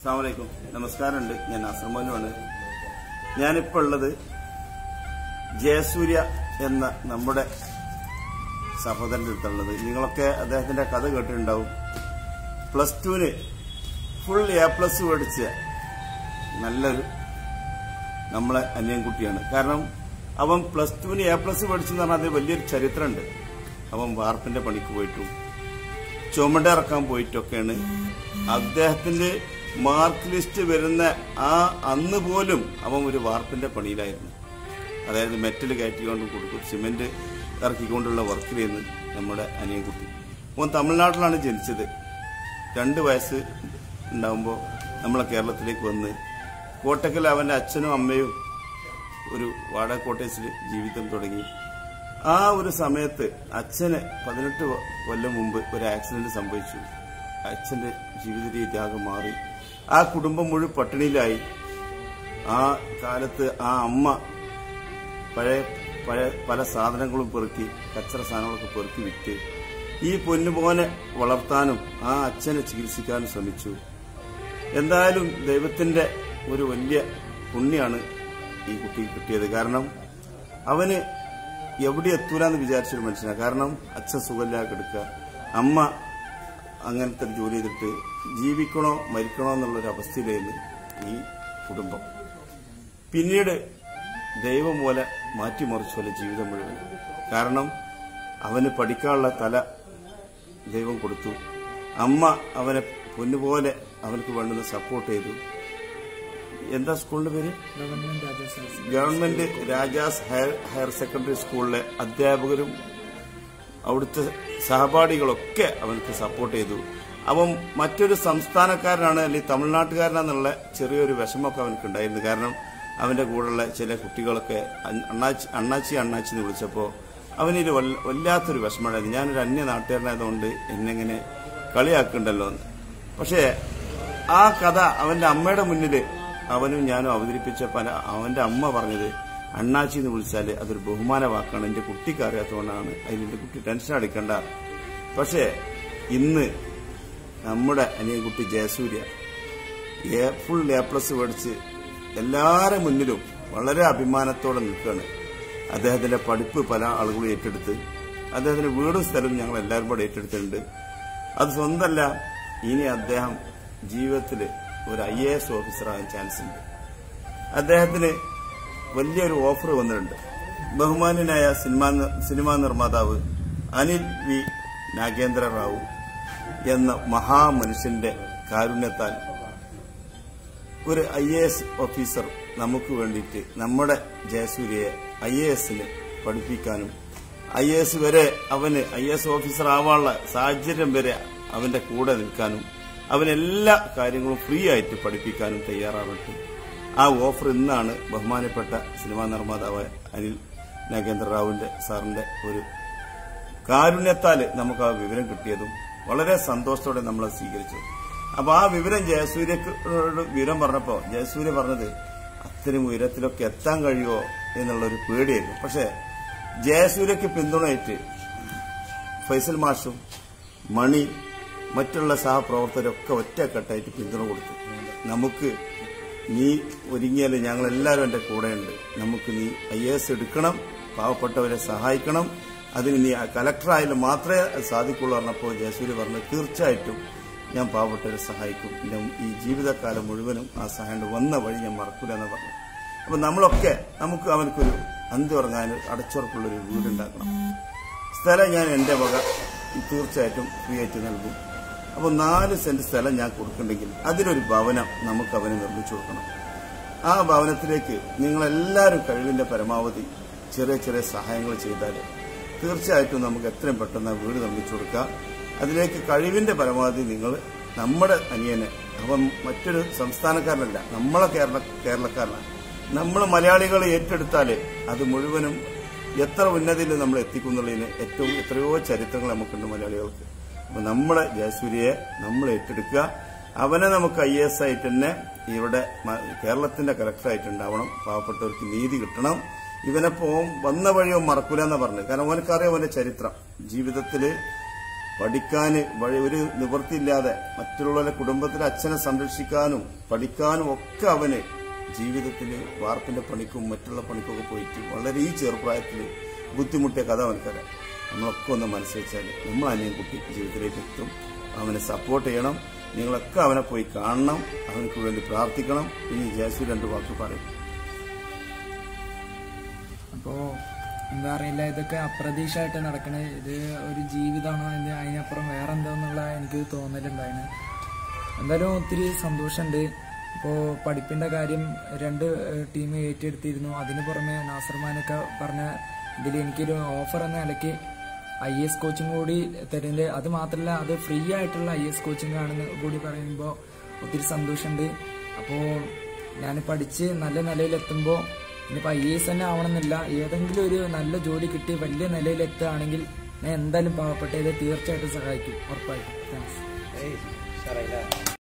അസ്സാമലൈക്കും നമസ്കാരമുണ്ട് ഞാൻ അസർമോനുമാണ് ഞാനിപ്പോൾ ഉള്ളത് ജയസൂര്യ എന്ന നമ്മുടെ സഹോദരൻ്റെ അടുത്തുള്ളത് നിങ്ങളൊക്കെ അദ്ദേഹത്തിന്റെ കഥ കേട്ടിട്ടുണ്ടാവും പ്ലസ് ടുവിന് ഫുൾ എ പ്ലസ് മേടിച്ച നല്ലൊരു നമ്മളെ അന്യൻകുട്ടിയാണ് കാരണം അവൻ പ്ലസ് ടുവിന് എ പ്ലസ് മേടിച്ചെന്ന് പറഞ്ഞാൽ അതിൽ വലിയൊരു ചരിത്രമുണ്ട് അവൻ വാർപ്പിന്റെ പണിക്ക് പോയിട്ടും ചുമട് ഇറക്കാൻ പോയിട്ടൊക്കെയാണ് അദ്ദേഹത്തിന്റെ മാർക്ക് ലിസ്റ്റ് വരുന്ന ആ അന്ന് പോലും അവൻ ഒരു വാർപ്പിന്റെ പണിയിലായിരുന്നു അതായത് മെറ്റൽ കയറ്റിക്കൊണ്ട് കൊടുക്കും സിമെന്റ് ഇറക്കിക്കൊണ്ടുള്ള വർക്കിലായിരുന്നു നമ്മുടെ അനിയൻകുട്ടി അവൻ തമിഴ്നാട്ടിലാണ് ജനിച്ചത് രണ്ട് വയസ്സ് ഉണ്ടാകുമ്പോൾ നമ്മളെ കേരളത്തിലേക്ക് വന്ന് കോട്ടക്കൽ അവന്റെ അച്ഛനും അമ്മയും ഒരു വാടക കോട്ടേഴ്സിൽ ജീവിതം തുടങ്ങി ആ ഒരു സമയത്ത് അച്ഛന് പതിനെട്ട് കൊ- കൊല്ലം മുമ്പ് ഒരു ആക്സിഡന്റ് സംഭവിച്ചു അച്ഛന്റെ ജീവിത രീതി ആകെ മാറി ആ കുടുംബം മുഴുവൻ പട്ടിണിയിലായി ആ കാലത്ത് ആ അമ്മ പഴയ പഴയ പല സാധനങ്ങളും പെറുക്കി കച്ചറ സാധനങ്ങളൊക്കെ പെറുക്കി വിറ്റ് ഈ പൊന്നുപോലെ വളർത്താനും ആ അച്ഛനെ ചികിത്സിക്കാനും ശ്രമിച്ചു എന്തായാലും ദൈവത്തിന്റെ ഒരു വലിയ പുണ്യാണ് ഈ കുട്ടിക്ക് കിട്ടിയത് കാരണം അവന് എവിടെ എത്തൂലെന്ന് വിചാരിച്ചൊരു മനുഷ്യനാണ് കാരണം അച്ഛൻ സുഖമില്ലാതെ കിടക്കുക അമ്മ അങ്ങനത്തെ ഒരു ജോലി ചെയ്തിട്ട് ജീവിക്കണോ മരിക്കണോ എന്നുള്ളൊരു അവസ്ഥയിലായിരുന്നു ഈ കുടുംബം പിന്നീട് ദൈവം പോലെ മാറ്റിമറിച്ചു ജീവിതം മുഴുവൻ കാരണം അവന് പഠിക്കാനുള്ള തല ദൈവം കൊടുത്തു അമ്മ അവനെ പൊന്നുപോലെ അവനക്ക് വേണ്ടുന്ന സപ്പോർട്ട് ചെയ്തു എന്താ സ്കൂളിന്റെ പേര് government Rajas government Rajas higher higher secondary സ്കൂളിലെ അധ്യാപകരും അവിടുത്തെ സഹപാഠികളൊക്കെ അവനക്ക് സപ്പോർട്ട് ചെയ്തു അവൻ മറ്റൊരു സംസ്ഥാനക്കാരനാണ് അല്ലെങ്കിൽ തമിഴ്നാട്ടുകാരനാന്നുള്ള ചെറിയൊരു വിഷമമൊക്കെ അവനക്ക് ഉണ്ടായിരുന്നു കാരണം അവന്റെ കൂടെയുള്ള ചില കുട്ടികളൊക്കെ അൺ- അണ്ണാച്ചി അണ്ണാച്ചി അണ്ണാച്ചി എന്ന് വിളിച്ചപ്പോൾ അവനൊരു വല്ല- വല്ലാത്തൊരു വിഷമമായിരുന്നു ഞാനൊരു അന്യ നാട്ടുകാരനായതുകൊണ്ട് എന്നെങ്ങനെ കളിയാക്കുന്നുണ്ടല്ലോ എന്ന് പക്ഷേ ആ കഥ അവന്റെ അമ്മയുടെ മുന്നിൽ അവനും ഞാനും അവതരിപ്പിച്ചപ്പോൾ അവന്റെ അമ്മ പറഞ്ഞത് അണ്ണാച്ചി എന്ന് വിളിച്ചാൽ അതൊരു ബഹുമാന വാക്കാണ് എന്റെ കുട്ടിക്ക് അറിയാത്തതുകൊണ്ടാണ് അതിൽ എന്റെ കുട്ടി ടെൻഷൻ അടിക്കണ്ട പക്ഷേ ഇന്ന് നമ്മുടെ അനിയൻകുട്ടി Jayasurya A full A plus മേടിച്ച് എല്ലാവരുടെ മുന്നിലും വളരെ അഭിമാനത്തോടെ നിൽക്കുകയാണ് അദ്ദേഹത്തിന്റെ പഠിപ്പ് പല ആളുകളും ഏറ്റെടുത്ത് അദ്ദേഹത്തിന്റെ വീടും സ്ഥലവും ഞങ്ങൾ എല്ലാവരും കൂടെ ഏറ്റെടുത്തിട്ടുണ്ട് അത് സ്വന്തമല്ല ഇനി അദ്ദേഹം ജീവിതത്തിൽ ഒരു ഐ എ എസ് ഓഫീസറാകാൻ ചാൻസ് ഉണ്ട് അദ്ദേഹത്തിന് വലിയൊരു ഓഫർ വന്നിട്ടുണ്ട് ബഹുമാന്യനായ സിനിമാ സിനിമാ നിർമ്മാതാവ് അനിൽ വി നാഗേന്ദ്ര റാവു എന്ന മഹാമനുഷ്യന്റെ കാരുണ്യത്താൽ ഒരു ഐ എ എസ് ഓഫീസർ നമുക്ക് വേണ്ടിയിട്ട് നമ്മുടെ ജയസൂര്യയെ ഐ എ എസിന് പഠിപ്പിക്കാനും ഐ എ എസ് വരെ അവന് ഐ എസ് ഓഫീസർ ആവാനുള്ള സാഹചര്യം വരെ അവന്റെ കൂടെ നിൽക്കാനും അവനെല്ലാ കാര്യങ്ങളും ഫ്രീ ആയിട്ട് പഠിപ്പിക്കാനും തയ്യാറാവട്ടെ ആ ഓഫർ ഇന്നാണ് ബഹുമാനപ്പെട്ട സിനിമാ നിർമ്മാതാവായ അനിൽ നാഗേന്ദ്ര റാവുവിന്റെ സാറിന്റെ ഒരു കാരുണ്യത്താൽ നമുക്ക് ആ വിവരം കിട്ടിയതും വളരെ സന്തോഷത്തോടെ നമ്മൾ അത് സ്വീകരിച്ചു അപ്പൊ ആ വിവരം ജയസൂര്യക്ക് വിവരം പറഞ്ഞപ്പോ ജയസൂര്യ പറഞ്ഞത് അത്തരം ഉയരത്തിലൊക്കെ എത്താൻ കഴിയുമോ എന്നുള്ളൊരു പേടിയായിരുന്നു പക്ഷെ ജയസൂര്യക്ക് പിന്തുണയേറ്റ് ഫൈസൽ മാഷും മണി മറ്റുള്ള സഹപ്രവർത്തകരൊക്കെ ഒറ്റക്കെട്ടായിട്ട് പിന്തുണ കൊടുത്തു നമുക്ക് നീ ഒരുങ്ങിയാലും ഞങ്ങൾ എല്ലാവരും എന്റെ കൂടെയുണ്ട് നമുക്ക് നീ ഐ എസ് എടുക്കണം പാവപ്പെട്ടവരെ സഹായിക്കണം അതിന് നീ കലക്ടറായാലും മാത്രമേ അത് സാധിക്കുള്ളൂ പറഞ്ഞപ്പോൾ ജയസൂര്യ പറഞ്ഞു തീർച്ചയായിട്ടും ഞാൻ പാവപ്പെട്ടവരെ സഹായിക്കും എന്റെ ഈ ജീവിതകാലം മുഴുവനും ആ സഹായം വന്ന വഴി ഞാൻ മറക്കൂല എന്ന് പറഞ്ഞു അപ്പൊ നമ്മളൊക്കെ നമുക്ക് അവനക്കൊരു അന്തി അടച്ചുറപ്പുള്ളൊരു വീടുണ്ടാക്കണം സ്ഥലം ഞാൻ എന്റെ വക തീർച്ചയായിട്ടും ഫ്രീ ആയിട്ട് നൽകും അപ്പോൾ നാല് സെന്റ് സ്ഥലം ഞാൻ കൊടുക്കുന്നുണ്ടെങ്കിൽ അതിലൊരു ഭവനം നമുക്ക് അവന് നിർമ്മിച്ചു കൊടുക്കണം ആ ഭവനത്തിലേക്ക് നിങ്ങളെല്ലാവരും കഴിവിന്റെ പരമാവധി ചെറിയ ചെറിയ സഹായങ്ങൾ ചെയ്താൽ തീർച്ചയായിട്ടും നമുക്ക് എത്രയും പെട്ടെന്ന് ആ വീട് നിർമ്മിച്ചു കൊടുക്കാം അതിലേക്ക് കഴിവിന്റെ പരമാവധി നിങ്ങൾ നമ്മുടെ അനിയനെ അവൻ മറ്റൊരു സംസ്ഥാനക്കാരനല്ല നമ്മളെ കേരള കേരളക്കാരനാണ് നമ്മൾ മലയാളികൾ ഏറ്റെടുത്താൽ അത് മുഴുവനും എത്ര ഉന്നതിയിൽ നമ്മൾ എത്തിക്കുന്നുള്ളതിന് ഏറ്റവും എത്രയോ ചരിത്രങ്ങൾ നമുക്കുണ്ട് മലയാളികൾക്ക് അപ്പൊ നമ്മുടെ ജയസൂര്യയെ നമ്മൾ ഏറ്റെടുക്കുക അവനെ നമുക്ക് ഐ എസ് ആയിട്ട് തന്നെ ഇവിടെ മ- കേരളത്തിന്റെ കലക്ടറായിട്ട് ഉണ്ടാവണം പാവപ്പെട്ടവർക്ക് നീതി കിട്ടണം ഇവനെ പോവും വന്ന വഴിയോ മറക്കൂല എന്നാ പറഞ്ഞത് കാരണം അവനക്കറിയാം അവന്റെ ചരിത്രം ജീവിതത്തില് പഠിക്കാൻ വഴി ഒരു നിവൃത്തിയില്ലാതെ മറ്റുള്ളവരുടെ കുടുംബത്തിലെ അച്ഛനെ സംരക്ഷിക്കാനും പഠിക്കാനും ഒക്കെ അവന് ജീവിതത്തിൽ വാർപ്പിന്റെ പണിക്കും മറ്റുള്ള പണിക്കൊക്കെ പോയിട്ട് വളരെ ഈ ചെറുപ്രായത്തിൽ ബുദ്ധിമുട്ടിയ കഥ അവനക്കറിയാം നമ്മളൊക്കെ ഒന്ന് മനസ്സിലാച്ചാൽ നമ്മൾ അനിയൻ കുട്ടി ജീവിതത്തിലേക്ക് എത്തും അവനെ സപ്പോർട്ട് ചെയ്യണം നിങ്ങളൊക്കെ അവനെ പോയി കാണണം അവനക്ക് വേണ്ടി പ്രാർത്ഥിക്കണം ഇനി ജയസു രണ്ട് വാക്ക് പറയും അപ്പോ എന്താ അറിയില്ല ഇതൊക്കെ അപ്രതീക്ഷയായിട്ട് നടക്കണേ ഇത് ഒരു ജീവിതമാണോ എന്ന് അതിനപ്പുറം വേറെ എന്തോന്നുള്ള എനിക്ക് തോന്നലുണ്ടായിരുന്നു എന്തായാലും ഒത്തിരി സന്തോഷമുണ്ട് ഇപ്പോൾ പഠിപ്പിൻ്റെ കാര്യം രണ്ട് ടീം ഏറ്റെടുത്തിരുന്നു അതിന് പുറമെ നാസർമാനൊക്കെ പറഞ്ഞ ഇതിൽ എനിക്കൊരു ഓഫർ എന്ന നിലയ്ക്ക് ഐ എസ് കോച്ചിങ് കൂടി തരുന്നുണ്ട് അത് മാത്രമല്ല അത് ഫ്രീ ആയിട്ടുള്ള ഐ എസ് കോച്ചിങ് ആണെന്ന് കൂടി പറയുമ്പോൾ ഒത്തിരി സന്തോഷമുണ്ട് അപ്പോൾ ഞാൻ പഠിച്ച് നല്ല നിലയിലെത്തുമ്പോൾ ഇനിയിപ്പോൾ ഐ എസ് തന്നെ ആവണമെന്നില്ല ഏതെങ്കിലും ഒരു നല്ല ജോലി കിട്ടി വലിയ നിലയിലെത്തുകയാണെങ്കിൽ ഞാൻ എന്തായാലും പാവപ്പെട്ടത് തീർച്ചയായിട്ടും സഹായിക്കും ഉറപ്പായിട്ടും താങ്ക്സ്